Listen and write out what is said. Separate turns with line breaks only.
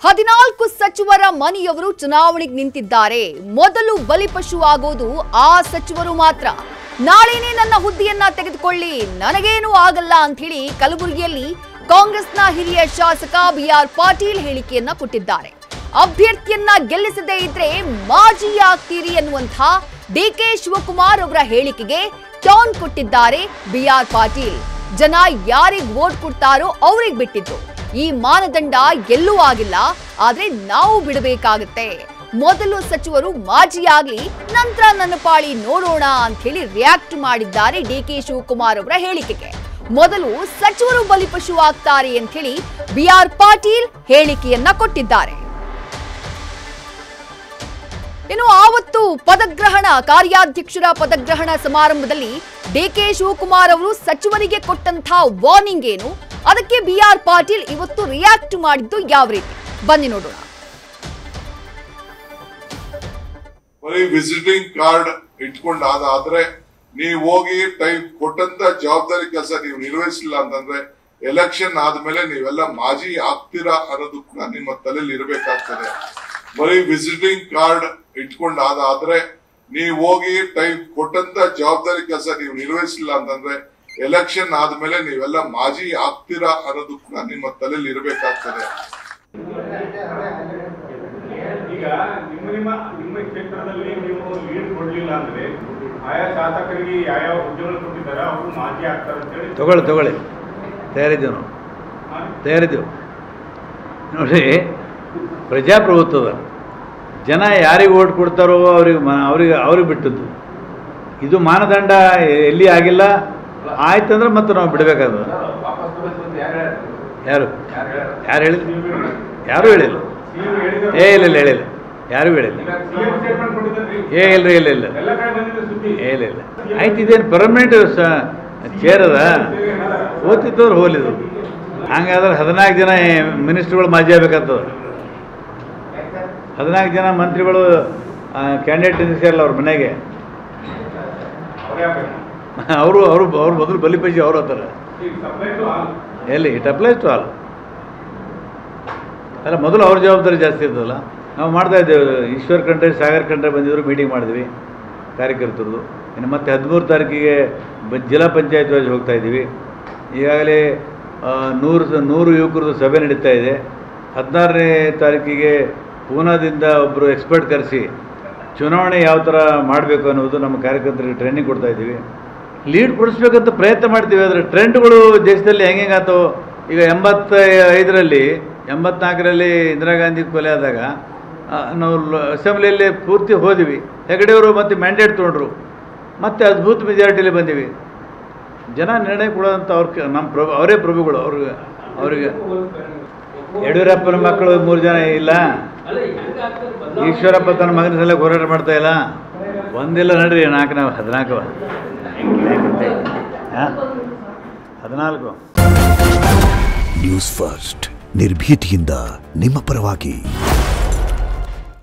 ಹದಿನಾಲ್ಕು ಸಚಿವರ ಮನೆಯವರು ಚುನಾವಣೆಗೆ ನಿಂತಿದ್ದಾರೆ ಮೊದಲು ಬಲಿಪಶು ಆಗೋದು ಆ ಸಚಿವರು ಮಾತ್ರ ನಾಳೆನೇ ನನ್ನ ಹುದ್ದೆಯನ್ನ ತೆಗೆದುಕೊಳ್ಳಿ ನನಗೇನು ಆಗಲ್ಲ ಅಂತ ಹೇಳಿ ಕಲಬುರಗಿಯಲ್ಲಿ ಕಾಂಗ್ರೆಸ್ನ ಹಿರಿಯ ಶಾಸಕ ಬಿಆರ್ ಪಾಟೀಲ್ ಹೇಳಿಕೆಯನ್ನ ಕೊಟ್ಟಿದ್ದಾರೆ ಅಭ್ಯರ್ಥಿಯನ್ನ ಗೆಲ್ಲಿಸದೇ ಇದ್ರೆ ಮಾಜಿ ಆಗ್ತೀರಿ ಅನ್ನುವಂಥ ಡಿಕೆ ಶಿವಕುಮಾರ್ ಅವರ ಹೇಳಿಕೆಗೆ ಟೌನ್ ಕೊಟ್ಟಿದ್ದಾರೆ ಬಿಆರ್ ಪಾಟೀಲ್ ಜನ ಯಾರಿಗ್ ವೋಟ್ ಕೊಡ್ತಾರೋ ಅವ್ರಿಗೆ ಬಿಟ್ಟಿದ್ದು ಈ ಮಾನದಂಡ ಎಲ್ಲೂ ಆಗಿಲ್ಲ ಆದ್ರೆ ನಾವು ಬಿಡಬೇಕಾಗತ್ತೆ ಮೊದಲು ಸಚಿವರು ಮಾಜಿ ಆಗ್ಲಿ ನಂತರ ನನ್ನ ಪಾಳಿ ನೋಡೋಣ ಅಂತ ಹೇಳಿ ರಿಯಾಕ್ಟ್ ಮಾಡಿದ್ದಾರೆ ಡಿಕೆ ಶಿವಕುಮಾರ್ ಅವರ ಹೇಳಿಕೆಗೆ ಮೊದಲು ಸಚಿವರು ಬಲಿಪಶು ಆಗ್ತಾರೆ ಅಂತ ಹೇಳಿ ಬಿಆರ್ ಪಾಟೀಲ್ ಹೇಳಿಕೆಯನ್ನ ಕೊಟ್ಟಿದ್ದಾರೆ ಇನ್ನು ಆವತ್ತು ಪದಗ್ರಹಣ ಕಾರ್ಯಾಧ್ಯಕ್ಷರ ಪದಗ್ರಹಣ ಸಮಾರಂಭದಲ್ಲಿ ಡಿಕೆ ಶಿವಕುಮಾರ್ ಅವರು ಸಚಿವರಿಗೆ ಕೊಟ್ಟಂತಹ ವಾರ್ನಿಂಗ್ ಏನು ಅದಕ್ಕೆ ಬಿಆರ್ ಪಾಟೀಲ್ ಇವತ್ತು ರಿಯಾಕ್ಟ್ ಮಾಡಿದ್ದು ಯಾವ ರೀತಿ ಬನ್ನಿ ನೋಡೋಣ
ಬರೀ ವಿಸಿಟಿಂಗ್ ಕಾರ್ಡ್ ಇಟ್ಕೊಂಡು ಅದಾದ್ರೆ ನೀವು ಹೋಗಿ ಟೈಮ್ ಕೊಟ್ಟಂತ ಜವಾಬ್ದಾರಿ ಕೆಲಸ ನೀವು ನಿರ್ವಹಿಸಲಿಲ್ಲ ಅಂತಂದ್ರೆ ಎಲೆಕ್ಷನ್ ಆದ್ಮೇಲೆ ನೀವೆಲ್ಲ ಮಾಜಿ ಆಗ್ತೀರಾ ಅನ್ನೋದು ಕೂಡ ನಿಮ್ಮ ತಲೆಯಲ್ಲಿ ಇರಬೇಕಾಗ್ತದೆ ಬರೀ ವಿಸಿಟಿಂಗ್ ಕಾರ್ಡ್ ಇಟ್ಕೊಂಡು ಅದಾದ್ರೆ ನೀವು ಹೋಗಿ ಟೈಮ್ ಕೊಟ್ಟಂತ ಜವಾಬ್ದಾರಿ ಕೆಲಸ ನೀವು ನಿರ್ವಹಿಸಲಿಲ್ಲ ಅಂತಂದ್ರೆ ಎಲೆಕ್ಷನ್ ಆದ್ಮೇಲೆ ನೀವೆಲ್ಲ ಮಾಜಿ ಆಗ್ತೀರಾ ಅನ್ನೋದು ಕೂಡ ನಿಮ್ಮ ತಲೆಯಲ್ಲಿ ಇರಬೇಕಾಗ್ತದೆ
ಈಗ ನಿಮ್ಮ ನಿಮ್ಮ ನಿಮ್ಮ ಕ್ಷೇತ್ರದಲ್ಲಿ ನೀವು ಲೀಡ್ ಕೊಡ್ಲಿಲ್ಲ ಅಂದ್ರೆ ಆಯಾ ಶಾಸಕರಿಗೆ ಯಾವ್ಯಾವ ಹುದ್ದೆಗಳು ಕೊಟ್ಟಿದ್ದಾರೆ ಅವರು ಮಾಜಿ ಆಗ್ತಾರೆ ಅಂತ ಹೇಳಿ
ತಗೊಳ್ಳಿ ತಗೊಳ್ಳಿ ತಯಾರಿದ್ದೇವೆ ನಾವು ತಯಾರಿದ್ದೇವೆ ನೋಡಿ ಪ್ರಜಾಪ್ರಭುತ್ವದ ಜನ ಯಾರಿಗೆ ಓಟ್ ಕೊಡ್ತಾರೋ ಅವ್ರಿಗೆ ಮ- ಅವ್ರಿಗೆ ಅವ್ರಿಗೆ ಬಿಟ್ಟದ್ದು ಇದು ಮಾನದಂಡ ಎಲ್ಲಿ ಆಗಿಲ್ಲ ಆಯ್ತಂದ್ರೆ ಮತ್ತೆ ನಾವು ಬಿಡಬೇಕಾದ ಯಾರು ಯಾರು ಹೇಳಿಲ್ಲ ಯಾರು ಹೇಳಿಲ್ಲ
ಸಿಎಂ ಹೇಳಿದ್ರು
ಏ ಇಲ್ಲ ಇಲ್ಲ ಹೇಳಿಲ್ಲ ಯಾರು ಹೇಳಿಲ್ಲ
ಸಿಎಂ ಸ್ಟೇಟ್ಮೆಂಟ್ ಕೊಟ್ಟಿದ್ದಾರೆ
ಏ ಇಲ್ಲ ಇಲ್ಲ ಇಲ್ಲ
ಎಲ್ಲ ಕಡೆ ಬಂದಿದೆ ಸುದ್ದಿ
ಏ ಇಲ್ಲ ಇಲ್ಲ ಆಯ್ತು ಇದೇನು ಪರ್ಮನೆಂಟ್ ಚೇರ್ ಅದ ಓದ್ತಿದ್ದವ್ರು ಹೋಲಿದ್ರು ಹಂಗಾದ್ರೆ ಹದಿನಾಲ್ಕು ಜನ ಮಿನಿಸ್ಟ್ರುಗಳು ಮಾಜಿ ಆಗ್ಬೇಕಾಗ್ತದ ಹದಿನಾಲ್ಕು ಜನ ಮಂತ್ರಿಗಳು ಕ್ಯಾಂಡಿಡೇಟ್ ನಿಲ್ಲಿಸಿರಲ್ಲ ಅವ್ರ ಮನೆಗೆ
ಅವರೇ ಆಗ್ಬೇಕು
ಅವರು ಅವರು ಅವ್ರು ಮೊದಲು ಬಲಿಪೈಸಿ ಅವ್ರು ಹತ್ತಾರ
ಈಗ ಸಪ್ಲೈ ಟು ಆಲ್
ಎಲ್ಲಿ ಇಟ್ ಅಪ್ಲೈಸ್ ಟು ಆಲ್ ಅಲ್ಲ ಮೊದಲು ಅವ್ರ ಜವಾಬ್ದಾರಿ ಜಾಸ್ತಿ ಇರ್ತದಲ್ಲ ನಾವು ಮಾಡ್ತಾ ಇದ್ದೇವೆ ಈಶ್ವರ್ ಖಂಡ್ರೆ ಸಾಗರ್ ಖಂಡ್ರೆ ಬಂದಿದ್ರು ಮೀಟಿಂಗ್ ಮಾಡಿದ್ವಿ ಕಾರ್ಯಕರ್ತರದು ಇನ್ನು ಮತ್ತೆ ಹದಿಮೂರು ತಾರೀಕಿಗೆ ಬ ಜಿಲ್ಲಾ ಪಂಚಾಯತ್ ವೈಸ್ ಹೋಗ್ತಾ ಇದ್ದೀವಿ ಈಗಾಗಲೇ ಆ, ನೂರು ಸ- ನೂರು ಯುವಕರದ್ದು ಸಭೆ ನಡೀತಾ ಇದೆ ಹದಿನಾರನೇ ತಾರೀಕಿಗೆ ಪೂನಾದಿಂದ ಒಬ್ಬರು ಎಕ್ಸ್ಪರ್ಟ್ ಕರೆಸಿ ಚುನಾವಣೆ ಯಾವ ಥರ ಮಾಡಬೇಕು ಅನ್ನೋದು ನಮ್ಮ ಕಾರ್ಯಕರ್ತರಿಗೆ ಟ್ರೈನಿಂಗ್ ಕೊಡ್ತಾ ಇದ್ದೀವಿ ಲೀಡ್ ಕೊಡಿಸ್ಬೇಕಂತ ಪ್ರಯತ್ನ ಮಾಡ್ತೀವಿ ಆದರೆ ಟ್ರೆಂಡ್ಗಳು ದೇಶದಲ್ಲಿ ಹೆಂಗೆ ಹೆಂಗಾತೋ ಈಗ ಎಂಬತ್ತ ಐದರಲ್ಲಿ ಎಂಬತ್ನಾಲ್ಕರಲ್ಲಿ ಇಂದಿರಾ ಗಾಂಧಿ ಕೊಲೆ ಆದಾಗ ಆ, ನಾವು ಲ- ಅಸೆಂಬ್ಲಿಯಲ್ಲಿ ಪೂರ್ತಿ ಹೋದಿವಿ ಹೆಗಡೆಯವರು ಮತ್ತೆ ಮ್ಯಾಂಡೇಟ್ ತೊಗೊಂಡ್ರು ಮತ್ತೆ ಅದ್ಭುತ ಮೆಜಾರಿಟಿಲಿ ಬಂದೀವಿ ಜನ ನಿರ್ಣಯ ಕೊಡೋದಂತ ಅವ್ರ ಕ- ನಮ್ಮ ಪ್ರಭು ಅವರೇ ಪ್ರಭುಗಳು ಅವ್ರಿಗೆ ಅವರಿಗೆ ಯಡಿಯೂರಪ್ಪನ ಮಕ್ಕಳು ಮೂರು ಜನ ಇಲ್ಲ ಈಶ್ವರಪ್ಪ ತನ್ನ ಮಗನ ಸಲ ಹೋರಾಟ ಮಾಡ್ತಾ ಇಲ್ಲ ಒಂದಿಲ್ಲ ನಡ್ರಿ ನಾಲ್ಕು ನಾವು ಹದಿನಾಲ್ಕು ಹಾಂ ಹದಿನಾಲ್ಕು
ನ್ಯೂಸ್ ಫಸ್ಟ್ ನಿರ್ಭೀತಿಯಿಂದ ನಿಮ್ಮ ಪರವಾಗಿ